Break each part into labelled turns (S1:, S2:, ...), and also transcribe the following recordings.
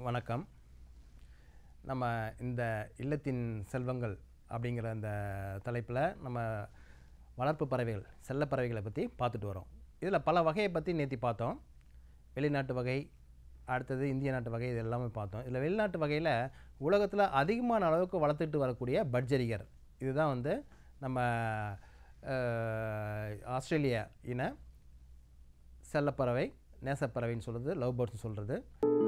S1: வணக்கம் நம்ம இந்த இல்லத்தின் செல்வங்கள் அப்படிங்கிற அந்த தலைப்பில் நம்ம வளர்ப்பு பறவைகள் செல்லப் பறவைகளை பற்றி பார்த்துட்டு வரோம் இதில் பல வகையை பற்றி நேற்று பார்த்தோம் வெளிநாட்டு வகை அடுத்தது இந்திய நாட்டு வகை இது எல்லாமே பார்த்தோம் இதில் வெளிநாட்டு வகையில் உலகத்தில் அதிகமான அளவுக்கு வளர்த்துட்டு வரக்கூடிய பட்ஜரிகர் இதுதான் வந்து நம்ம அஹ், ஆஸ்திரேலியா இன செல்லப்பறவை நேசப்பறவைன்னு சொல்கிறது லவ் பேர்ட்ஸ்னு சொல்கிறது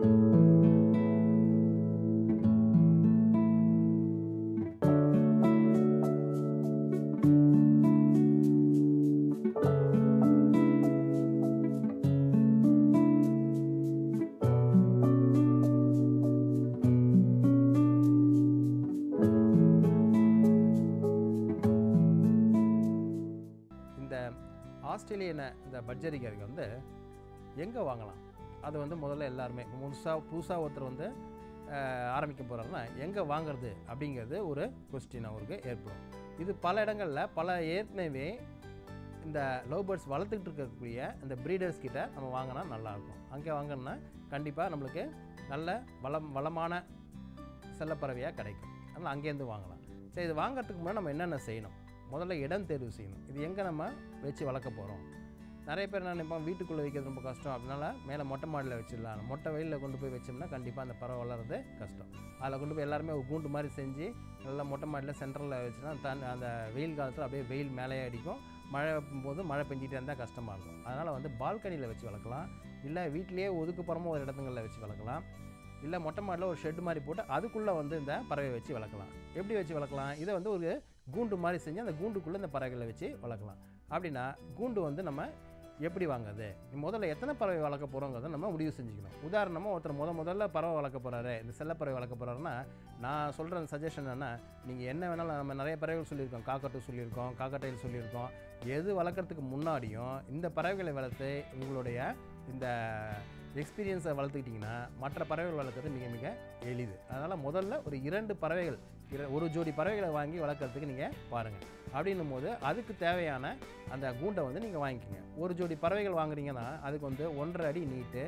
S1: இந்த ஆஸ்திரேலியன இந்த பட்ஜரிகர்கள் வந்து எங்கே வாங்கலாம் அது வந்து முதல்ல எல்லாருமே புதுசாக புதுசாக ஒருத்தர் வந்து அஹ், ஆரம்பிக்க போகிறாருன்னா எங்கே வாங்குறது அப்படிங்கிறது ஒரு கொஸ்டின் அவருக்கு ஏற்படும் இது பல இடங்களில் பல ஏற்கனவே இந்த லவ் பேர்ட்ஸ் வளர்த்துக்கிட்டு இருக்கக்கூடிய இந்த ப்ரீடர்ஸ் கிட்ட நம்ம வாங்கினா நல்லாயிருக்கும் அங்கே வாங்கினா கண்டிப்பாக நம்மளுக்கு நல்ல வளம் வளமான செல்லப்பறவையாக கிடைக்கும் அதனால் அங்கேருந்து வாங்கலாம் சரி இது வாங்குறதுக்கு முன்னாடி நம்ம என்னென்ன செய்யணும் முதல்ல இடம் தேர்வு செய்யணும் இது எங்கே நம்ம வச்சு வளர்க்க போகிறோம் நிறைய பேர் என்ன நினைப்போம் வீட்டுக்குள்ளே வைக்கிறது ரொம்ப கஷ்டம் அதனால மேலே மொட்டை மாடியில் வச்சிடலாம் மொட்டை வெயிலில் கொண்டு போய் வச்சோம்னா கண்டிப்பாக அந்த பறவை வளர்றது கஷ்டம் அதில் கொண்டு போய் எல்லாருமே ஒரு கூண்டு மாதிரி செஞ்சு நல்லா மொட்டை மாடியில் சென்டரில் வச்சுன்னா தன் அந்த வெயில் காலத்தில் அப்படியே வெயில் மேலேயே அடிக்கும் மழை போது மழை பெஞ்சிட்டே இருந்தால் கஷ்டமாக இருக்கும் அதனால் வந்து பால்கனியில் வச்சு வளர்க்கலாம் இல்லை வீட்டிலேயே ஒதுக்குப்புறமா ஒரு இடத்துங்களில் வச்சு வளர்க்கலாம் இல்லை மொட்டை மாடியில் ஒரு ஷெட் மாதிரி போட்டு அதுக்குள்ளே வந்து இந்த பறவை வச்சு வளர்க்கலாம் எப்படி வச்சு வளர்க்கலாம் இதை வந்து ஒரு கூண்டு மாதிரி செஞ்சு அந்த கூண்டுக்குள்ளே இந்த பறவைகளை வச்சு வளர்க்கலாம் அப்படின்னா கூண்டு வந்து நம்ம எப்படி வாங்குறது முதல்ல எத்தனை பறவை வளர்க்க போகிறோங்கிறத நம்ம முடிவு செஞ்சுக்கணும் உதாரணமாக ஒருத்தர் முத முதல்ல பறவை வளர்க்க போகிறாரு இந்த செல்லப்பறவை வளர்க்க போகிறாருன்னா நான் சொல்கிற சஜஷன் என்னென்னா நீங்கள் என்ன வேணாலும் நம்ம நிறைய பறவைகள் சொல்லியிருக்கோம் காக்கட்டு சொல்லியிருக்கோம் காக்கட்டையில் சொல்லியிருக்கோம் எது வளர்க்குறதுக்கு முன்னாடியும் இந்த பறவைகளை வளர்த்து உங்களுடைய இந்த எக்ஸ்பீரியன்ஸை வளர்த்துக்கிட்டிங்கன்னா மற்ற பறவைகள் வளர்க்குறது மிக மிக எளிது அதனால் முதல்ல ஒரு இரண்டு பறவைகள் இர- ஒரு ஜோடி பறவைகளை வாங்கி வளர்க்குறதுக்கு நீங்கள் பாருங்கள் அப்படின்னும் போது அதுக்கு தேவையான அந்த கூண்டை வந்து நீங்கள் வாங்கிக்கோங்க ஒரு ஜோடி பறவைகள் வாங்குறீங்கன்னா அதுக்கு வந்து ஒன்றரை அடி நீட்டு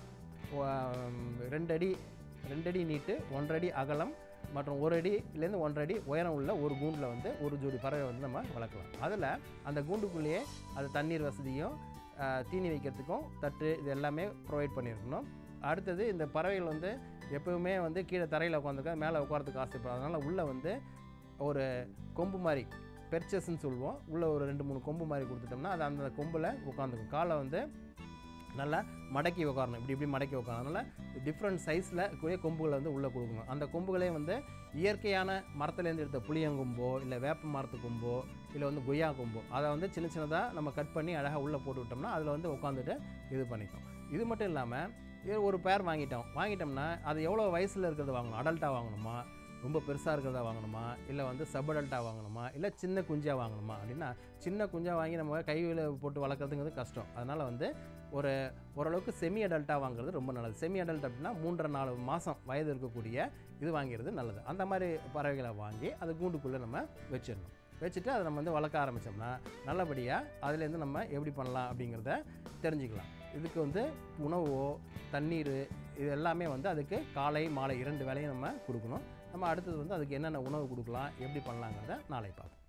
S1: ரெண்டு அடி ரெண்டு அடி நீட்டு ஒன்றரை அடி அகலம் மற்றும் ஒரு அடியிலேருந்து ஒன்றரை அடி உயரம் உள்ள ஒரு கூண்டில் வந்து ஒரு ஜோடி பறவை வந்து நம்ம வளர்க்கலாம் அதில் அந்த கூண்டுக்குள்ளேயே அது தண்ணீர் வசதியும் ஆஹ், தீனி வைக்கிறதுக்கும் தட்டு இது எல்லாமே ப்ரொவைட் பண்ணியிருக்கணும் அடுத்தது இந்த பறவைகள் வந்து எப்பவுமே வந்து கீழே தரையில் உட்காந்துருக்கா மேலே உட்காரத்துக்கு ஆசைப்படும் அதனால் உள்ளே வந்து ஒரு கொம்பு மாதிரி பெர்ச்சஸ்ன்னு சொல்லுவோம் உள்ளே ஒரு ரெண்டு மூணு கொம்பு மாதிரி கொடுத்துட்டோம்னா அது அந்த கொம்பில் உட்காந்துக்கும் காலை வந்து நல்லா மடக்கி உட்காரணும் இப்படி இப்படி மடக்கி உட்காரணும் அதனால் டிஃப்ரெண்ட் சைஸில் கூடிய கொம்புகளை வந்து உள்ளே கொடுக்கணும் அந்த கொம்புகளே வந்து இயற்கையான மரத்துலேருந்து எடுத்த புளியங்கொம்போ இல்லை வேப்ப மரத்து கொம்போ இல்லை வந்து கொய்யா கொம்போ அதை வந்து சின்ன சின்னதாக நம்ம கட் பண்ணி அழகாக உள்ளே போட்டு விட்டோம்னா அதில் வந்து உட்காந்துட்டு இது பண்ணிக்கும் இது மட்டும் இல்லாமல் இது ஒரு பேர் வாங்கிட்டோம் வாங்கிட்டோம்னா அது எவ்வளோ வயசில் இருக்கிறது வாங்கணும் அடல்ட்டாக வாங்கணுமா ரொம்ப பெருசாக இருக்கிறதா வாங்கணுமா இல்லை வந்து சப் அடல்ட்டாக வாங்கணுமா இல்லை சின்ன குஞ்சாக வாங்கணுமா அப்படின்னா சின்ன குஞ்சாக வாங்கி நம்ம கையில் போட்டு வளர்க்குறதுங்கிறது கஷ்டம் அதனால் வந்து ஒரு ஓரளவுக்கு செமி அடல்ட்டாக வாங்குறது ரொம்ப நல்லது செமி அடல்ட் அப்படின்னா மூன்றரை நாலு மாதம் வயது இருக்கக்கூடிய இது வாங்கிறது நல்லது அந்த மாதிரி பறவைகளை வாங்கி அது கூண்டுக்குள்ளே நம்ம வச்சிடணும் வச்சுட்டு அதை நம்ம வந்து வளர்க்க ஆரம்பித்தோம்னா நல்லபடியாக அதுலேருந்து நம்ம எப்படி பண்ணலாம் அப்படிங்கிறத தெரிஞ்சுக்கலாம் இதுக்கு வந்து உணவோ தண்ணீர் இது எல்லாமே வந்து அதுக்கு காலை மாலை இரண்டு வேளையும் நம்ம கொடுக்கணும் நம்ம அடுத்தது வந்து அதுக்கு என்னென்ன உணவு கொடுக்கலாம் எப்படி பண்ணலாங்கிறத நாளை பார்ப்போம்